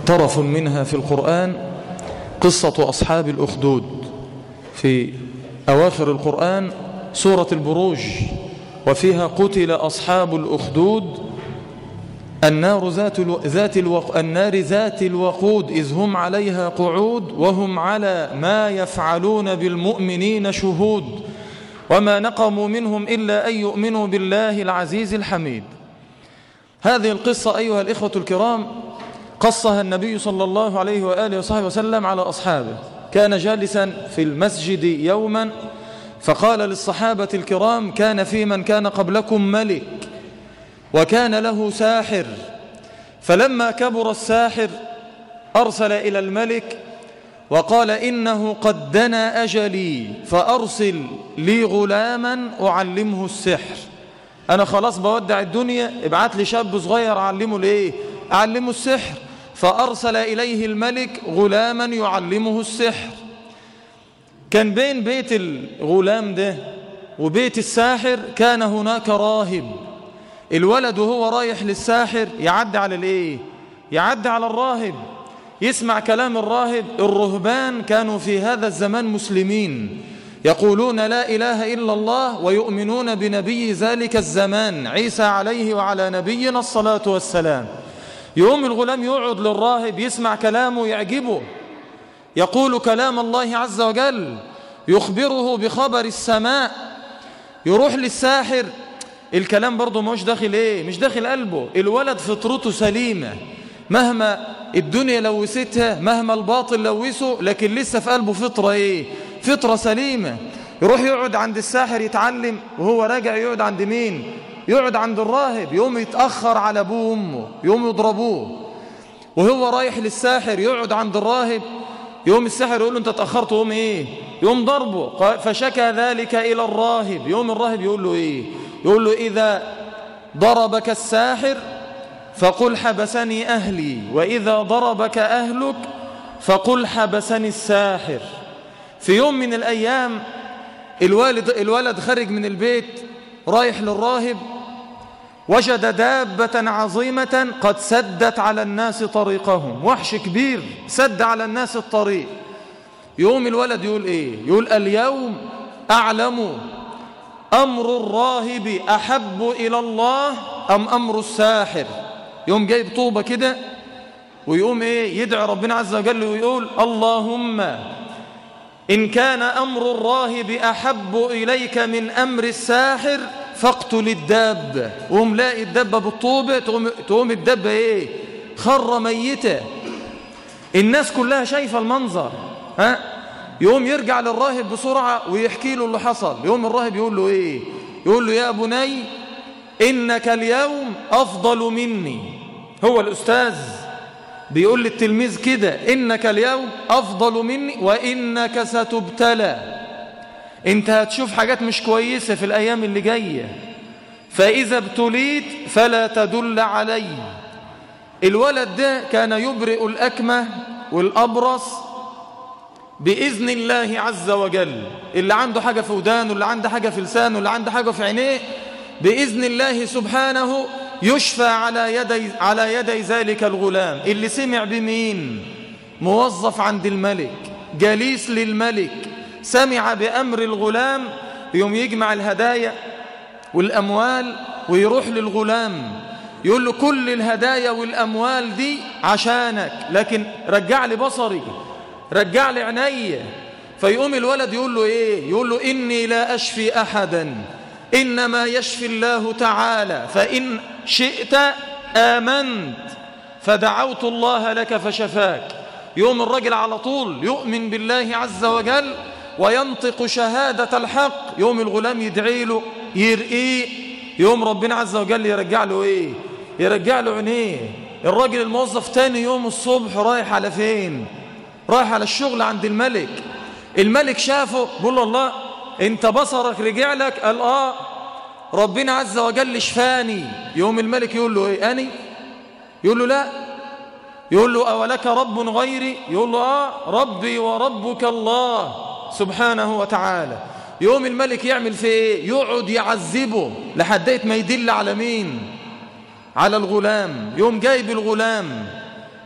طرف منها في القرآن قصة أصحاب الأخدود في أواخر القرآن سورة البروج وفيها قتل أصحاب الأخدود النار ذات الو... ذات الوق... النار ذات الوقود إذ هم عليها قعود وهم على ما يفعلون بالمؤمنين شهود وما نقموا منهم إلا أن يؤمنوا بالله العزيز الحميد هذه القصة أيها الإخوة الكرام قصها النبي صلى الله عليه وآله وصحبه وسلم على أصحابه كان جالسا في المسجد يوما فقال للصحابة الكرام كان في من كان قبلكم ملك وكان له ساحر فلما كبر الساحر أرسل إلى الملك وقال إنه قد دنا أجلي فأرسل لي غلاما أعلمه السحر أنا خلاص بودع الدنيا ابعت لي شاب صغير أعلمه ليه أعلمه السحر فأرسل إليه الملك غلاما يعلمه السحر كان بين بيت الغلام ده وبيت الساحر كان هناك راهب الولد وهو رايح للساحر يعدي على الايه يعدي على الراهب يسمع كلام الراهب الرهبان كانوا في هذا الزمان مسلمين يقولون لا إله إلا الله ويؤمنون بنبي ذلك الزمان عيسى عليه وعلى نبينا الصلاة والسلام يوم الغلام يقعد للراهب يسمع كلامه يعجبه يقول كلام الله عز وجل يخبره بخبر السماء يروح للساحر الكلام برضه مش داخل ايه مش داخل قلبه الولد فطرته سليمة مهما الدنيا لوستها مهما الباطل لوسه لكن لسه في قلبه فطرة ايه فطرة سليمة يروح يقعد عند الساحر يتعلم وهو راجع يقعد عند مين يقعد عند الراهب يوم يتأخر على أبوه وأمه يوم يضربوه وهو رايح للساحر يقعد عند الراهب يوم الساحر يقول له أنت تأخرت يوم إيه يوم ضربه فشكى ذلك إلى الراهب يوم الراهب يقول له إيه يقول له إذا ضربك الساحر فقل حبسني أهلي وإذا ضربك أهلك فقل حبسني الساحر في يوم من الأيام الوالد الولد خرج من البيت رايح للراهب وجد دابة عظيمة قد سدت على الناس طريقهم وحش كبير سد على الناس الطريق يوم الولد يقول ايه يقول اليوم أعلم أمر الراهب أحب إلى الله أم أمر الساحر يوم جايب طوبة كده ويقوم إيه يدعي ربنا عز وجل ويقول اللهم إن كان أمر الراهب أحب إليك من أمر الساحر فاقتل الدابة وهم لاقي الدابة بالطوبة تقوم, تقوم الدابة إيه خر ميتة الناس كلها شايفة المنظر ها يقوم يرجع للراهب بسرعة ويحكي له اللي حصل يقوم الراهب يقول له إيه يقول له يا بني إنك اليوم أفضل مني هو الأستاذ بيقول للتلميذ كده إنك اليوم أفضل مني وإنك ستبتلى انت هتشوف حاجات مش كويسة في الأيام اللي جاية فإذا ابتليت فلا تدل علي الولد ده كان يبرئ الأكمة والأبرص بإذن الله عز وجل اللي عنده حاجة في ودانه اللي عنده حاجة في لسانه اللي عنده حاجة في عينيه بإذن الله سبحانه يشفى على يدي, على يدي ذلك الغلام اللي سمع بمين موظف عند الملك جليس للملك سمع بأمر الغلام يوم يجمع الهدايا والأموال ويروح للغلام يقول له كل الهدايا والأموال دي عشانك لكن رجع لي بصري رجع لي عيني فيقوم الولد يقول له ايه يقول له إني لا أشفي أحدا إنما يشفي الله تعالى فإن شئت آمنت فدعوت الله لك فشفاك يوم الرجل على طول يؤمن بالله عز وجل وينطق شهادة الحق يوم الغلام يدعي له يرقيه يوم ربنا عز وجل يرجع له ايه يرجع له عينيه الراجل الموظف تاني يوم الصبح رايح على فين رايح على الشغل عند الملك الملك شافه بقول له الله انت بصرك رجع لك قال اه ربنا عز وجل شفاني يوم الملك يقول له ايه اني يقول له لا يقول له اولك رب غيري يقول له اه ربي وربك الله سبحانه وتعالى يوم الملك يعمل في ايه يقعد يعذبه لحديت ما يدل على مين على الغلام يوم جايب الغلام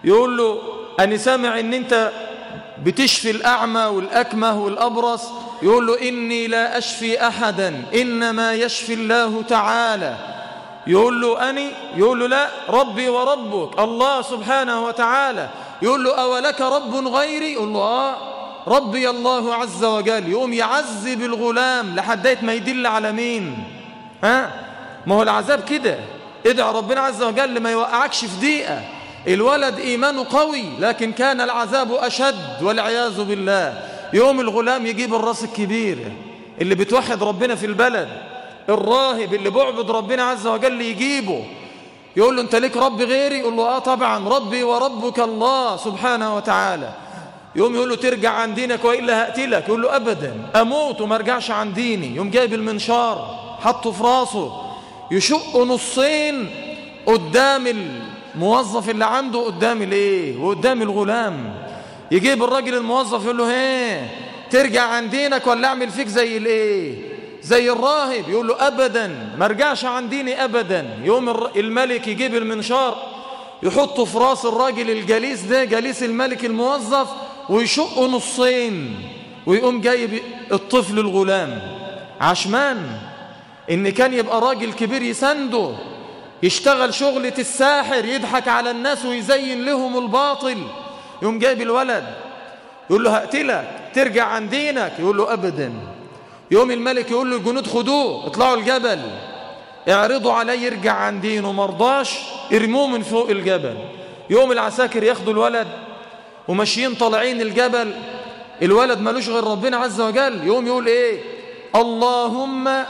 يقول له أنا سامع أن أنت بتشفي الأعمى والأكمه والأبرص يقول له إني لا أشفي أحدا إنما يشفي الله تعالى يقول له أني يقول له لا ربي وربك الله سبحانه وتعالى يقول له أولك رب غيري يقول له آه ربي الله عز وجل يقوم يعذب الغلام لحديت ما يدل على مين ها ما هو العذاب كده ادعى ربنا عز وجل ما يوقعكش في دقيقة الولد إيمانه قوي لكن كان العذاب أشد والعياذ بالله يوم الغلام يجيب الراس الكبير اللي بتوحد ربنا في البلد الراهب اللي بعبد ربنا عز وجل يجيبه يقول له انت ليك رب غيري يقول له اه طبعا ربي وربك الله سبحانه وتعالى يوم يقول له ترجع عن دينك وإلا هقتلك يقول له أبدا أموت وما ارجعش عن ديني يوم جايب المنشار حطه في راسه يشق نصين قدام الموظف اللي عنده قدام الايه وقدام الغلام يجيب الراجل الموظف يقول له هيه ترجع عن دينك ولا اعمل فيك زي الايه زي الراهب يقول له ابدا ما ارجعش عن ديني ابدا يوم الملك يجيب المنشار يحطه في راس الراجل الجليس ده جليس الملك الموظف ويشقه نصين ويقوم جايب الطفل الغلام عشمان ان كان يبقى راجل كبير يسنده يشتغل شغلة الساحر يضحك على الناس ويزين لهم الباطل يقوم جايب الولد يقول له هقتلك ترجع عن دينك يقول له أبدا يوم الملك يقول له الجنود خدوه اطلعوا الجبل اعرضوا عليه يرجع عن دينه مرضاش ارموه من فوق الجبل يوم العساكر ياخدوا الولد وماشيين طالعين الجبل الولد ملوش غير ربنا عز وجل يوم يقول ايه اللهم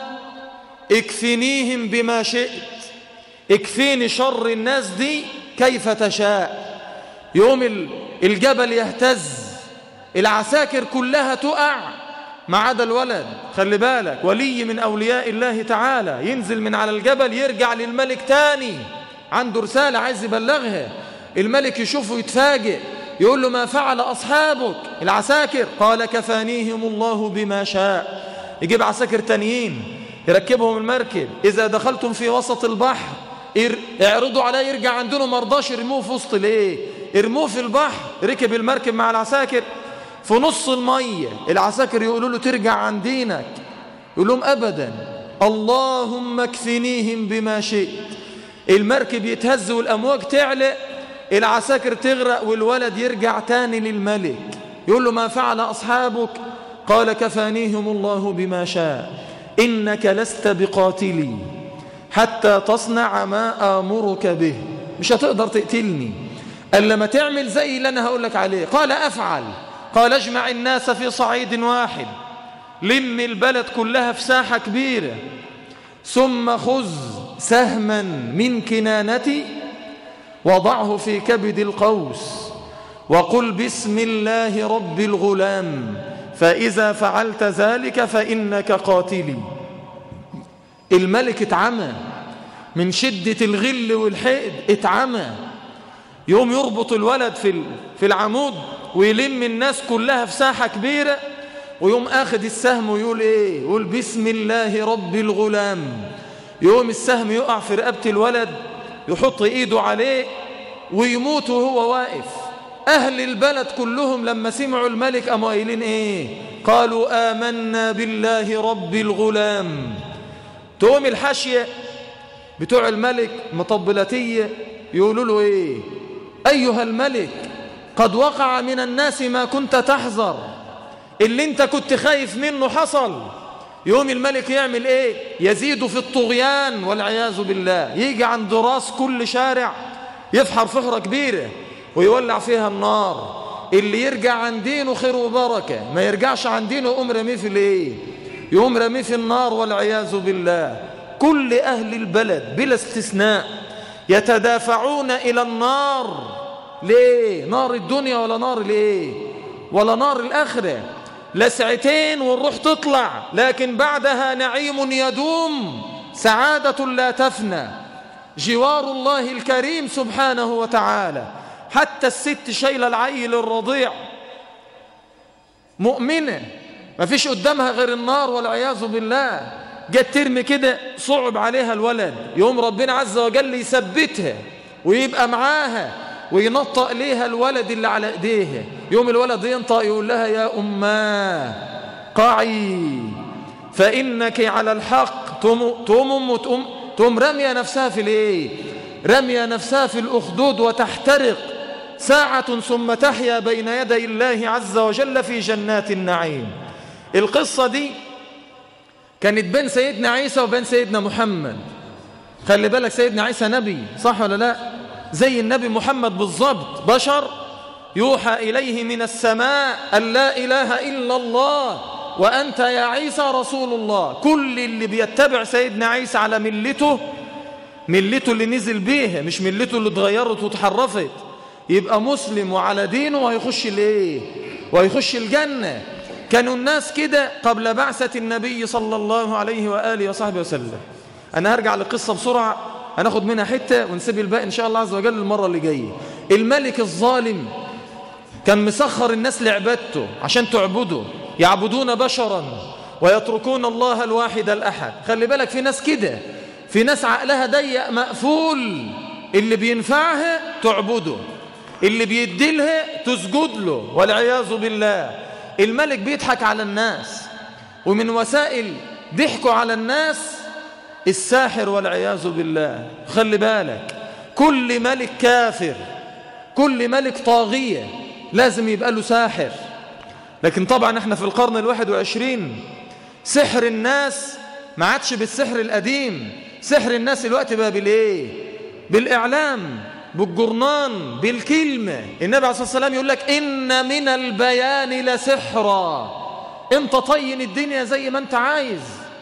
اكفنيهم بما شئت اكفيني شر الناس دي كيف تشاء يوم الجبل يهتز العساكر كلها تقع ما عدا الولد خلي بالك ولي من أولياء الله تعالى ينزل من على الجبل يرجع للملك تاني عنده رسالة عايز يبلغها الملك يشوفه يتفاجئ يقول له ما فعل أصحابك العساكر قال كفانيهم الله بما شاء يجيب عساكر تانيين يركبهم المركب إذا دخلتم في وسط البحر اعرضوا عليه يرجع عندنا مرضاش يرموه في وسط الايه ارموه في البحر ركب المركب مع العساكر في نص المية العساكر يقولوا له ترجع عن دينك يقول لهم أبدا اللهم اكفنيهم بما شئت المركب يتهز والأمواج تعلق العساكر تغرق والولد يرجع تاني للملك يقول له ما فعل أصحابك قال كفانيهم الله بما شاء إنك لست بقاتلي حتى تصنع ما آمرك به مش هتقدر تقتلني ألا ما تعمل زي اللي أنا هقول لك عليه قال أفعل قال اجمع الناس في صعيد واحد لم البلد كلها في ساحة كبيرة ثم خذ سهما من كنانتي وضعه في كبد القوس وقل بسم الله رب الغلام فإذا فعلت ذلك فإنك قاتلي الملك اتعمى من شدة الغل والحقد اتعمى يوم يربط الولد في في العمود ويلم الناس كلها في ساحة كبيرة ويوم اخد السهم ويقول ايه يقول بسم الله رب الغلام يوم السهم يقع في رقبة الولد يحط ايده عليه ويموت وهو واقف اهل البلد كلهم لما سمعوا الملك قاموا قايلين ايه قالوا آمنا بالله رب الغلام تقوم الحاشية بتوع الملك مطبلاتية يقولوا له ايه ايها الملك قد وقع من الناس ما كنت تحذر اللي انت كنت خايف منه حصل يوم الملك يعمل ايه يزيد في الطغيان والعياذ بالله يجي عند راس كل شارع يفحر فخرة كبيرة ويولع فيها النار اللي يرجع عن دينه خير وبركة ما يرجعش عن دينه يقوم رميه في الايه يقوم رميه في النار والعياذ بالله كل أهل البلد بلا استثناء يتدافعون إلى النار ليه نار الدنيا ولا نار ليه ولا نار الآخرة لسعتين والروح تطلع لكن بعدها نعيم يدوم سعادة لا تفنى جوار الله الكريم سبحانه وتعالى حتى الست شايله العيل الرضيع مؤمنة ما فيش قدامها غير النار والعياذ بالله جت ترمي كده صعب عليها الولد يوم ربنا عز وجل يثبتها ويبقى معاها وينطق ليها الولد اللي على ايديها يوم الولد ينطق يقول لها يا أماه قعي فإنك على الحق تقوم أم وتقوم تقوم رمية نفسها في الايه رمية نفسها في الأخدود وتحترق ساعة ثم تحيا بين يدي الله عز وجل في جنات النعيم القصة دي كانت بين سيدنا عيسى وبين سيدنا محمد خلي بالك سيدنا عيسى نبي صح ولا لا زي النبي محمد بالضبط بشر يوحى إليه من السماء أن لا إله إلا الله وأنت يا عيسى رسول الله كل اللي بيتبع سيدنا عيسى على ملته ملته اللي نزل بيها مش ملته اللي اتغيرت وتحرفت يبقى مسلم وعلى دينه وهيخش الايه وهيخش الجنة كانوا الناس كده قبل بعثة النبي صلى الله عليه وآله وصحبه وسلم أنا هرجع للقصة بسرعة هناخد منها حتة ونسيب الباقي إن شاء الله عز وجل المرة اللي جاية الملك الظالم كان مسخر الناس لعبادته عشان تعبده يعبدون بشرا ويتركون الله الواحد الأحد خلي بالك في ناس كده في ناس عقلها ضيق مقفول اللي بينفعها تعبده اللي بيديلها تسجد له والعياذ بالله الملك بيضحك على الناس ومن وسائل ضحكوا على الناس الساحر والعياذ بالله خلي بالك كل ملك كافر كل ملك طاغية لازم يبقى له ساحر لكن طبعا احنا في القرن الواحد وعشرين سحر الناس ما عادش بالسحر القديم سحر الناس الوقت بقى بالايه بالإعلام بالجرنان بالكلمة النبي عليه الصلاة والسلام يقول لك إن من البيان لسحرا انت طين الدنيا زي ما انت عايز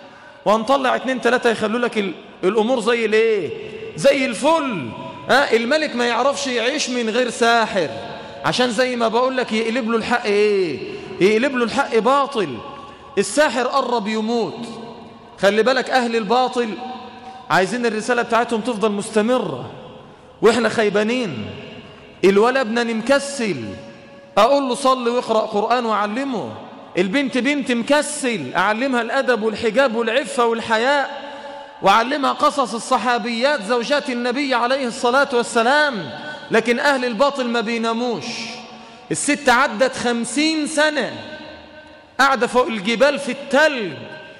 وهنطلع اتنين تلاتة يخلوا لك الأمور زي الايه زي الفل ها الملك ما يعرفش يعيش من غير ساحر عشان زي ما بقول لك يقلب له الحق ايه يقلب له الحق باطل الساحر قرب يموت خلي بالك أهل الباطل عايزين الرسالة بتاعتهم تفضل مستمرة وإحنا خيبانين الولد ابنني مكسل أقول له صلي واقرأ قرآن وأعلمه البنت بنت مكسل أعلمها الأدب والحجاب والعفة والحياء وأعلمها قصص الصحابيات زوجات النبي عليه الصلاة والسلام لكن أهل الباطل ما بيناموش الست عدت خمسين سنة قاعدة فوق الجبال في التلج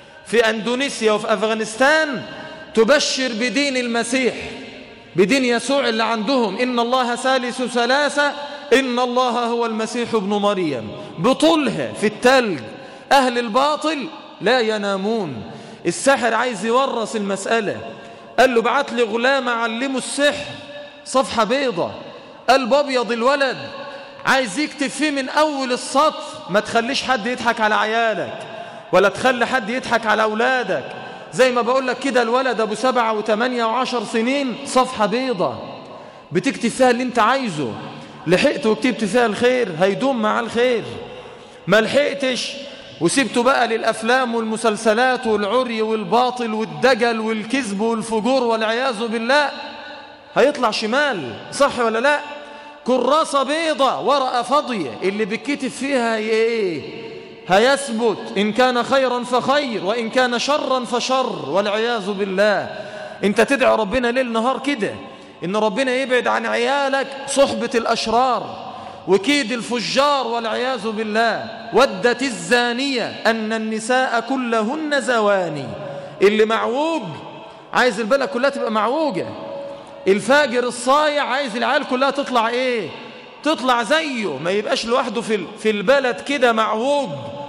في أندونيسيا وفي أفغانستان تبشر بدين المسيح بدين يسوع اللي عندهم إن الله ثالث ثلاثة إن الله هو المسيح ابن مريم بطولها في التلج أهل الباطل لا ينامون الساحر عايز يورث المسألة قال له بعت لي غلام علمه السحر صفحة بيضة قلب أبيض الولد عايز يكتب فيه من أول السطر ما تخليش حد يضحك على عيالك ولا تخلي حد يضحك على أولادك زي ما بقول لك كده الولد أبو سبعة وثمانية وعشر سنين صفحة بيضة بتكتب فيها اللي انت عايزه لحقت وكتبت فيها الخير هيدوم مع الخير ما لحقتش وسبته بقى للأفلام والمسلسلات والعري والباطل والدجل والكذب والفجور والعياذ بالله هيطلع شمال صح ولا لا كراسة بيضة ورقة فاضية اللي بتكتب فيها ايه هيثبت إن كان خيرا فخير وإن كان شرا فشر والعياذ بالله انت تدعي ربنا ليل نهار كده إن ربنا يبعد عن عيالك صحبة الأشرار وكيد الفجار والعياذ بالله ودت الزانية أن النساء كلهن زواني اللي معوج عايز البلد كلها تبقى معوجة الفاجر الصايع عايز العيال كلها تطلع ايه تطلع زيه ما يبقاش لوحده في في البلد كده معوج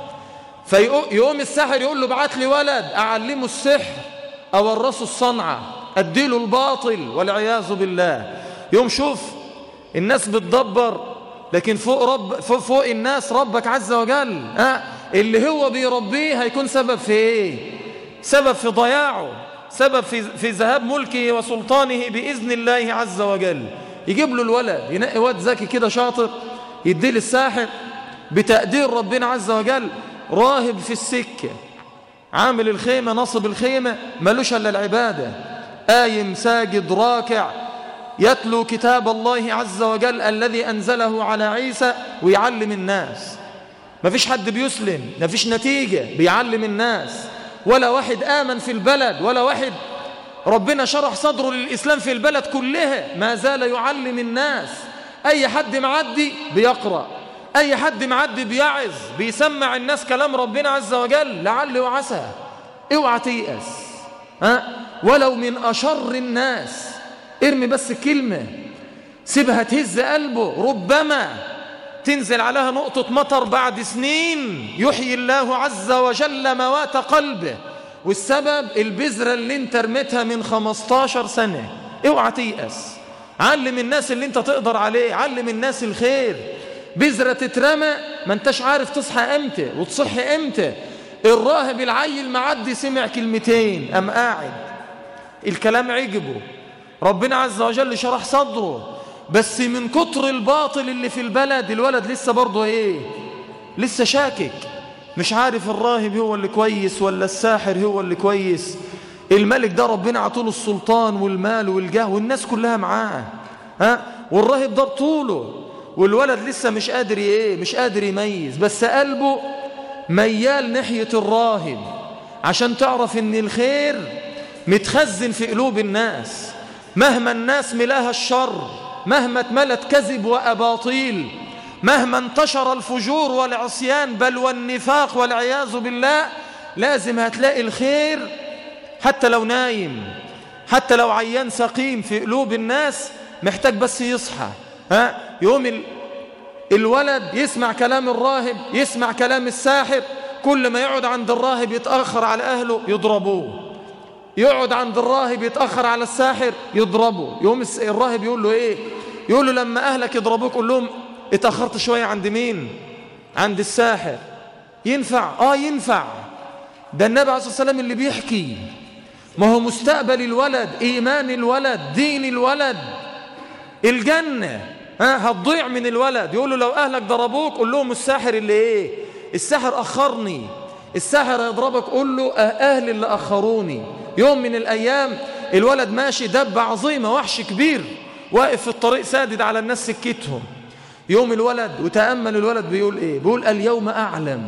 فيقوم الساحر يقول له ابعت لي ولد اعلمه السحر اورثه الصنعه اديله الباطل والعياذ بالله يوم شوف الناس بتدبر لكن فوق رب فوق, فوق الناس ربك عز وجل ها اللي هو بيربيه هيكون سبب في ايه سبب في ضياعه سبب في, في ذهاب ملكه وسلطانه بإذن الله عز وجل يجيب له الولد ينقي واد ذكي كده شاطر يديه للساحر بتقدير ربنا عز وجل راهب في السكة عامل الخيمة نصب الخيمة ملوش إلا العبادة قايم ساجد راكع يتلو كتاب الله عز وجل الذي أنزله على عيسى ويعلم الناس ما فيش حد بيسلم ما فيش نتيجة بيعلم الناس ولا واحد آمن في البلد ولا واحد ربنا شرح صدره للإسلام في البلد كلها ما زال يعلم الناس أي حد معدي بيقرأ أي حد معدي بيعظ بيسمع الناس كلام ربنا عز وجل لعل وعسى اوعى تيأس ها ولو من أشر الناس ارمي بس كلمة سيبها تهز قلبه ربما تنزل عليها نقطة مطر بعد سنين يحيي الله عز وجل موات قلبه والسبب البذرة اللي انت رميتها من 15 سنة اوعى تيأس علم الناس اللي انت تقدر عليه علم الناس الخير بذرة تترمى ما انتش عارف تصحى امتى وتصح امتى الراهب العيل معدي سمع كلمتين ام قاعد الكلام عجبه ربنا عز وجل شرح صدره بس من كتر الباطل اللي في البلد الولد لسه برضه ايه لسه شاكك مش عارف الراهب هو اللي كويس ولا الساحر هو اللي كويس الملك ده ربنا عطوله السلطان والمال والجاه والناس كلها معاه ها والراهب ده بطوله والولد لسه مش قادر ايه مش قادر يميز بس قلبه ميال ناحية الراهب عشان تعرف ان الخير متخزن في قلوب الناس مهما الناس ملاها الشر مهما اتملت كذب وأباطيل مهما انتشر الفجور والعصيان بل والنفاق والعياذ بالله لازم هتلاقي الخير حتى لو نايم حتى لو عيان سقيم في قلوب الناس محتاج بس يصحى ها يوم ال... الولد يسمع كلام الراهب يسمع كلام الساحر كل ما يقعد عند الراهب يتأخر على أهله يضربوه يقعد عند الراهب يتأخر على الساحر يضربه يوم الراهب يقول له ايه يقول له لما أهلك يضربوك قول لهم اتأخرت شوية عند مين عند الساحر ينفع اه ينفع ده النبي عليه الصلاة والسلام اللي بيحكي ما هو مستقبل الولد إيمان الولد دين الولد الجنة ها هتضيع من الولد يقول له لو أهلك ضربوك قول لهم الساحر اللي ايه الساحر أخرني الساحر يضربك قول له أهل اللي أخروني يوم من الأيام الولد ماشي دبة عظيمة وحش كبير واقف في الطريق سادد على الناس سكتهم يوم الولد وتأمل الولد بيقول إيه بيقول اليوم أعلم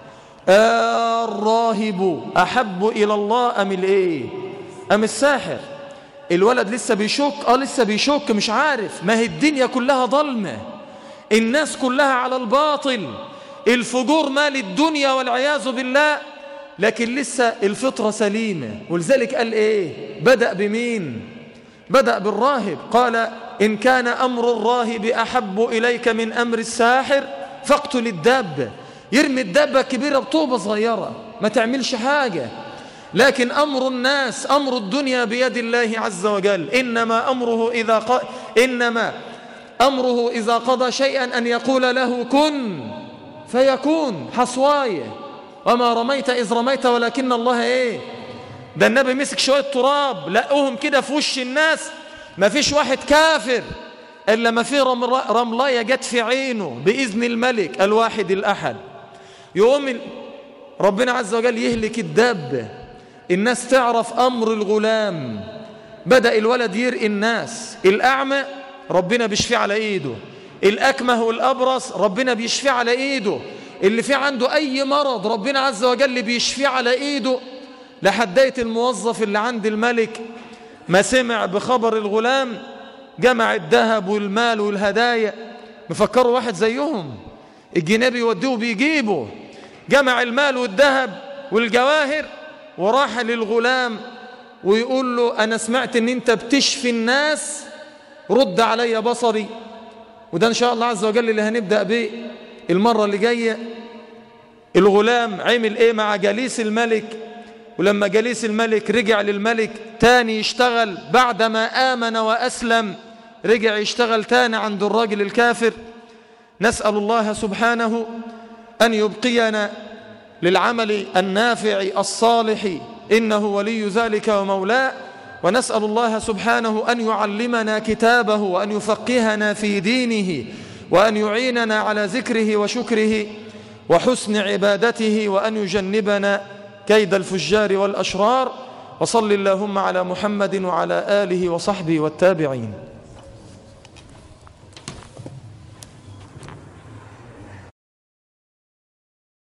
الراهب أحب إلى الله أم الإيه أم الساحر الولد لسه بيشك آه لسه بيشك مش عارف ما هي الدنيا كلها ظلمة الناس كلها على الباطل الفجور مال الدنيا والعياذ بالله لكن لسه الفطرة سليمة ولذلك قال ايه بدأ بمين بدأ بالراهب قال إن كان أمر الراهب أحب إليك من أمر الساحر فاقتل الدابة يرمي الدابة الكبيرة بطوبة صغيرة ما تعملش حاجة لكن أمر الناس أمر الدنيا بيد الله عز وجل إنما أمره إذا ق... إنما أمره إذا قضى شيئا أن يقول له كن فيكون حصوايه وما رميت إذ رميت ولكن الله إيه ده النبي مسك شوية تراب لقوهم كده في وش الناس ما فيش واحد كافر إلا ما في رملاية جت في عينه بإذن الملك الواحد الأحد يقوم ربنا عز وجل يهلك الدابة الناس تعرف أمر الغلام بدأ الولد يرقي الناس الأعمى ربنا بيشفي على إيده الأكمه والأبرص ربنا بيشفي على إيده اللي في عنده أي مرض ربنا عز وجل بيشفي على إيده لحديت الموظف اللي عند الملك ما سمع بخبر الغلام جمع الذهب والمال والهدايا مفكروا واحد زيهم الجنيه بيوديه بيجيبه جمع المال والذهب والجواهر وراح للغلام ويقول له أنا سمعت أن أنت بتشفي الناس رد علي بصري وده إن شاء الله عز وجل اللي هنبدأ به المرة اللي جاية الغلام عمل ايه مع جليس الملك ولما جليس الملك رجع للملك تاني يشتغل بعدما آمن وأسلم رجع يشتغل تاني عند الراجل الكافر نسأل الله سبحانه أن يبقينا للعمل النافع الصالح إنه ولي ذلك ومولاه ونسأل الله سبحانه أن يعلمنا كتابه وأن يفقهنا في دينه وأن يعيننا على ذكره وشكره وحسن عبادته وأن يجنبنا كيد الفجار والأشرار وصل اللهم على محمد وعلى آله وصحبه والتابعين